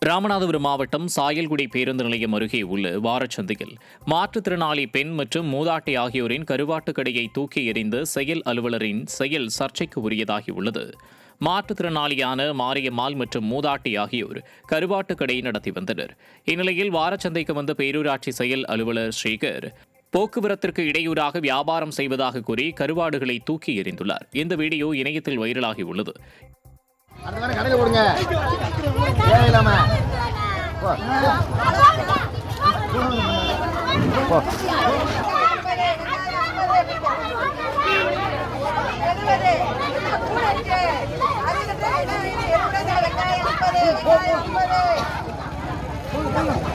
ராமநாதபுரம் மாவட்டம் சாயல்குடி பேருந்து நிலையம் அருகே உள்ள வாரச்சந்தையில் மாற்றுத்திறனாளி பெண் மற்றும் மூதாட்டி ஆகியோரின் கருவாட்டுக் கடையை தூக்கி எறிந்த செயல் அலுவலரின் செயல் சர்ச்சைக்கு உரியதாகியுள்ளது மாற்றுத்திறனாளியான மாரியம்மாள் மற்றும் மூதாட்டி ஆகியோர் கருவாட்டுக் கடை நடத்தி வந்தனர் இந்நிலையில் வாரச்சந்தைக்கு வந்த பேரூராட்சி செயல் அலுவலர் ஸ்ரீகர் போக்குவரத்திற்கு இடையூறாக வியாபாரம் செய்வதாக கூறி கருவாடுகளை தூக்கி எறிந்துள்ளார் இந்த வீடியோ இணையத்தில் வைரலாகியுள்ளது அந்த மாதிரி கடையில் கொடுங்க ஏன் இல்லாம போ. போ. ஐம்பது